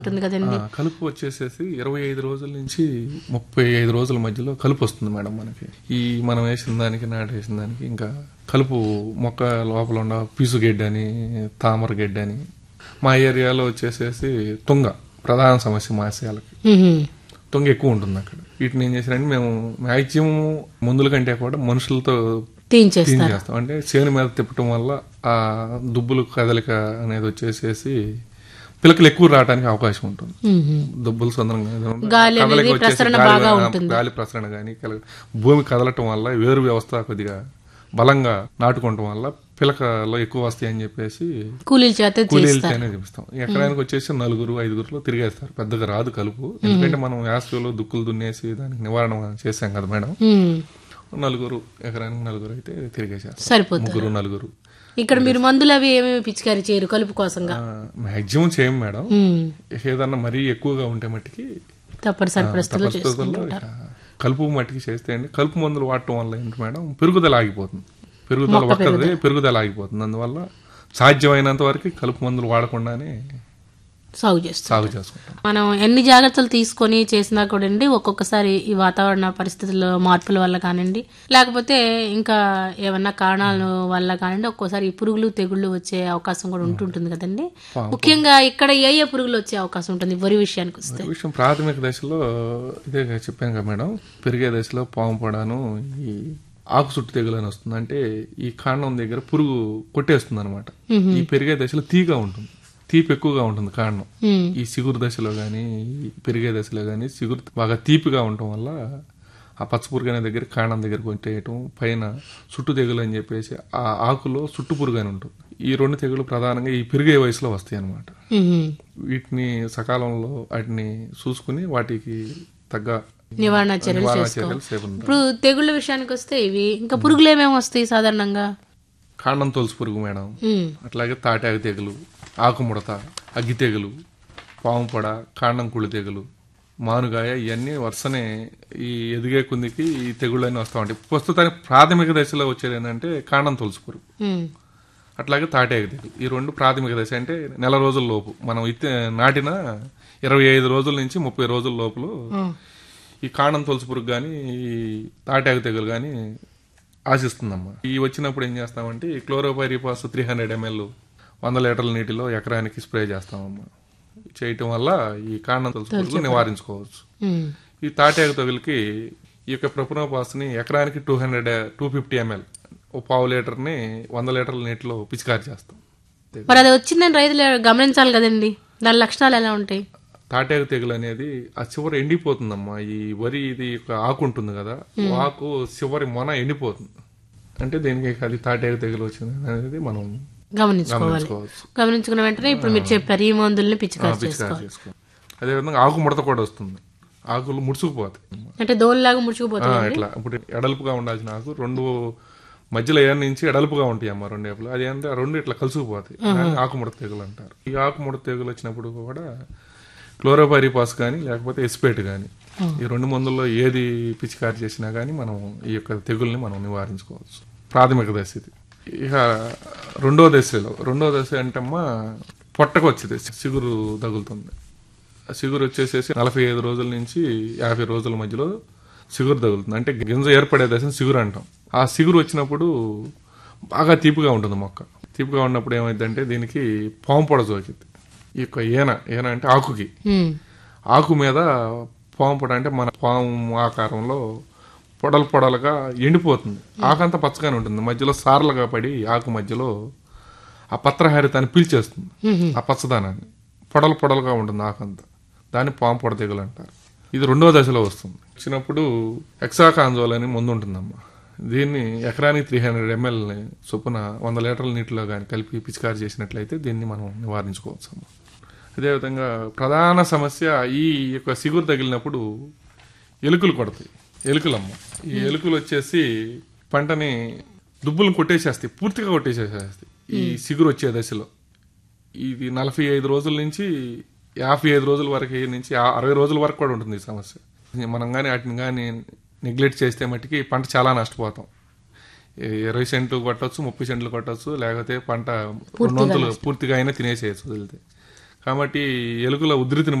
ఉంటుంది కదండి ఆ, కలుపు వచ్చేసేసి ఇరవై ఐదు రోజుల నుంచి ముప్పై ఐదు రోజుల మధ్యలో కలుపు వస్తుంది మేడం మనకి ఈ మనం వేసిన దానికి నాటు వేసిన దానికి ఇంకా కలుపు మొక్క లోపల ఉన్న పీసు గడ్డి అని తామర గడ్డి అని మా ఏరియాలో వచ్చేసేసి తుంగ ప్రధాన సమస్య మా ఆశయాలకి మ్హూ. తుంగ ఎక్కువ ఉంటుంది అక్కడ వీటిని ఏం చేశారంటే మేము మ్యాక్సిమం మందుల కంటే కూడా మనుషులతో తీయించేస్తారు క్లీన్ చేస్తాం అంటే చేను మీద తిప్పటం వల్ల ఆ దుబ్బులు కదలిక అనేది వచ్చేసేసి పిలకలు ఎక్కువ రావడానికి అవకాశం ఉంటుంది మ్హూ. దుబ్బులు సొంతంగా గాలి కదలిక అనేది వచ్చేసి ప్రసరణ గాలి- బాగా ఆ, ఉంటుంది. గాలి ప్రసరణ కానీ భూమి కదలటం వల్ల వేరు వ్యవస్థ కొద్దిగా బలంగా నాటుకోవటం వల్ల పిలకలో ఎక్కువ వస్తాయి అని చెప్పేసి కూలీల చేత కూలీలు చేస్తారు తేనే చూపిస్తాం ఎకరానికి వచ్చేసి నలుగురు ఐదుగురులో తిరిగేస్తారు పెద్దగా రాదు కలుపు ఎందుకంటే మనం వేసవిలో దుక్కులు దున్నేసి దానికి నివారణ చేసాం కదా మేడం మ్. నలుగురు ఎకరానికి నలుగురు అయితే తిరిగేసేస్తారు సరిపోతుంది ముగ్గురు నలుగురు ఇక్కడ మీరు మందులు అవి ఏమేమి పిచికారీ చేయరు కలుపు కోసంగా మాక్సిమం చేయం మేడం మ్. ఏదన్నా మరీ ఎక్కువగా ఉంటే మట్టికి తప్పనిసరి పరిస్థితుల్లో పరిస్థితుల్లో చేసుకుంటారు ఇక కలుపు మట్టికి చేస్తే అండి కలుపు మందులు వాడటం వల్ల ఏంటి మేడం పెరుగుదల ఆగిపోతుంది పెరుగుదల ఒక్కదే పెరుగుదల ఆగిపోతుంది అందువల్ల సాధ్యమైనంత వరకు కలుపు మందులు వాడకుండానే సాగు చేస్తారు సాగు చేసుకుంటాం మనం ఎన్ని జాగ్రత్తలు తీసుకొని చేసినా కూడా అండి ఒక్కొక్కసారి ఈ వాతావరణ పరిస్థితుల మార్పుల వల్ల కానివ్వండి లేకపోతే ఇంకా ఏమన్నా కారణాల వల్ల కానివ్వండి ఒక్కోసారి ఈ పురుగులు తెగుళ్ళు వచ్చే అవకాశం కూడా ఉంటుంటుంది కదండి ముఖ్యంగా ఇక్కడ ఏ ఏ పురుగులు వచ్చే అవకాశం ఉంటుంది వరి విషయానికి వస్తే ఈ విషయం ప్రాథమిక దశలో ఇదే చెప్పాను కదా మేడం పెరిగే దశలో పాము పొడాను ఈ ఆకు చుట్టు తెగులు అని వస్తుంది అంటే ఈ కాండం దగ్గర పురుగు కొట్టేస్తుంది అనమాట ఈ పెరిగే దశలో తీగా ఉంటుంది తీపి ఎక్కువగా ఉంటుంది కాండం మ్. ఈ సిగురు దశలో కానీ పెరిగే దశలో కానీ సిగురు బాగా తీపిగా ఉండటం వల్ల ఆ పచ్చపురుగు అనే దగ్గర కాండం దగ్గర కొట్టేయటం పైన చుట్టు తెగులు అని చెప్పేసి ఆ ఆకులో చుట్టు పురుగు అని ఉంటుంది ఈ రెండు తెగులు ప్రధానంగా ఈ పెరిగే వయసులో వస్తాయి అన్నమాట మ్మ్. వీటిని సకాలంలో వాటిని చూసుకుని వాటికి తగ్గ నివారణ చర్యలు నివారణ చేసుకోవాలి చర్యలు చేపడతాం ఇప్పుడు తెగుళ్ళ విషయానికి వస్తే ఇవి ఇంకా పురుగులు ఏమేమి వస్తాయి సాధారణంగా కాండం తొలుసు పురుగు మేడం మ్. అట్లాగే తాటాకు తెగులు ఆకుముడత అగ్గి తెగులు పాము పొడ కాండం కుళ్ళు తెగులు మానుగాయ ఇవన్నీ వరుసనే ఈ ఎదిగే కుందికి ఈ తెగుళ్ళన్నీ వస్తూ ఉంటాయి ప్రస్తుతానికి ప్రాథమిక దశలో వచ్చేది ఏంటంటే కాండం తొలుసు పురుగు మ్. అట్లాగే తాటాకు తెగులు ఈ రెండు ప్రాథమిక దశ అంటే నెల రోజుల లోపు మనం ఇత్తే నాటిన ఇరవై ఐదు రోజుల నుంచి ముప్పై రోజుల లోపల మ్. ఈ కాండం తొలుసు పురుగు కానీ ఈ తాటాకు తెగులు కానీ ఆశిస్తుందమ్మా ఈ వచ్చినప్పుడు ఏం చేస్తామంటే ఈ క్లోరోపైరిపాస్ త్రీ హండ్రెడ్ ఎంఎల్ వంద లీటర్ల నీటిలో ఎకరానికి స్ప్రే చేస్తామమ్మా చేయటం వల్ల ఈ కాండం తొలుసు పురుగు నివారించుకోవచ్చు మ్. ఈ తాటాకు తెగులకి ఈ యొక్క ప్రొపనోపాస్ని ఎకరానికి two hundred two fifty ML ఓ పావు లీటర్ని వంద లీటర్ల నీటిలో పిచికారి చేస్తాం మరి అది వచ్చిందని రైతులు గమనించాలి కదండి దాని లక్షణాలు ఎలా ఉంటాయి తాటాకు తెగులు అనేది ఆ చివరి ఎండిపోతుందమ్మా ఈ వరి ఇది ఒక ఆకు ఉంటుంది కదా ఆకు చివరి మొన ఎండిపోతుంది అంటే దీనికి అది తాటాకు తెగులు వచ్చింది అనేది మనం గమనించుకోవాలి గమనించుకోవచ్చు గమనించుకున్న వెంటనే ఇప్పుడు మీరు చెప్పారు ఈ మందుల్ని పిచికారి పిచికారి చేసుకోవాలి చేసుకోవాలి అదేవిధంగా ఆకు ముడత కూడా వస్తుంది ఆకులు ముడుచుకుపోతాయి అంటే దోలిలాగా ఆ, ముడుచుకుపోతుంది ఇట్లా ఇప్పుడు ఎడల్పుగా ఉండాల్సిన ఆకు రెండు మధ్యలో ఏర్ నుంచి ఎడల్పుగా ఉంటాయి అమ్మ రెండు ఏపులు అది అంటే ఆ రెండు ఇట్లా కలుసుకుపోతాయి దాన్ని ఆకుముడత తెగులు అంటారు ఈ ఆకుముడత తెగులు వచ్చినప్పుడు కూడా క్లోరోపైరిపాస్ కానీ లేకపోతే ఎస్పేట్ కానీ ఈ రెండు మందుల్లో ఏది పిచికారి చేసినా కానీ మనం ఈ యొక్క తెగుల్ని మనం నివారించుకోవచ్చు ప్రాథమిక దశ ఇది ఇక రెండో దశలో రెండో దశ అంటమ్మా పొట్టకు వచ్చింది సిగురు తగులుతుంది ఆ సిగురు వచ్చేసేసి నలభై ఐదు రోజుల నుంచి యాభై రోజుల మధ్యలో సిగురు తగులుతుంది అంటే గింజ ఏర్పడే దశను సిగురు అంటాం ఆ సిగురు వచ్చినప్పుడు బాగా తీపిగా ఉంటుంది మొక్క తీపిగా ఉన్నప్పుడు ఏమైందంటే దీనికి పాము పొడ సోకింది ఈ యొక్క ఈన ఈన అంటే ఆకుకి మ్. ఆకు మీద పాము పొడ అంటే మన పాము ఆకారంలో పొడలు పొడలుగా ఎండిపోతుంది ఆకంతా పచ్చగానే ఉంటుంది మధ్యలో సార్లుగా పడి ఆకు మధ్యలో ఆ పత్రహారితాన్ని పీల్చేస్తుంది ఆ పచ్చదనాన్ని పొడలు పొడలుగా ఉంటుంది ఆకంతా దాన్ని పాము పొడ తెగులు అంటారు ఇది రెండవ దశలో వస్తుంది వచ్చినప్పుడు ఎక్సాకాంజోల్ అని ముందు ఉంటుందమ్మా దీన్ని ఎకరానికి త్రీ హండ్రెడ్ ఎంఎల్ చొప్పున వంద లీటర్ల నీటిలో కానీ కలిపి పిచికారి చేసినట్లయితే దీన్ని మనం నివారించుకోవచ్చు అమ్మా అదేవిధంగా ప్రధాన సమస్య ఈ యొక్క సిగురు తగిలినప్పుడు ఎలుకలు కొడతాయి ఎలుకలమ్మ ఈ ఎలుకలు వచ్చేసి పంటని దుబ్బులను కొట్టేసేస్తాయి పూర్తిగా కొట్టేసేసేస్తాయి ఈ సిగురు వచ్చే దశలో ఇది నలభై ఐదు రోజుల నుంచి యాభై ఐదు రోజుల వరకు నుంచి ఆ- అరవై రోజుల వరకు కూడా ఉంటుంది ఈ సమస్య మనం కానీ వాటిని కానీ నెగ్లెక్ట్ చేస్తే మట్టుకి పంట చాలా నష్టపోతాం ఈ ఇరవై సెంట్లు కొట్టచ్చు ముప్పై సెంట్లు కొట్టచ్చు లేకపోతే పంట రెండు వంతులు పూర్తిగా అయినా తినేసేయచ్చు వదిలితే కాబట్టి ఎలుకల ఉధృతిని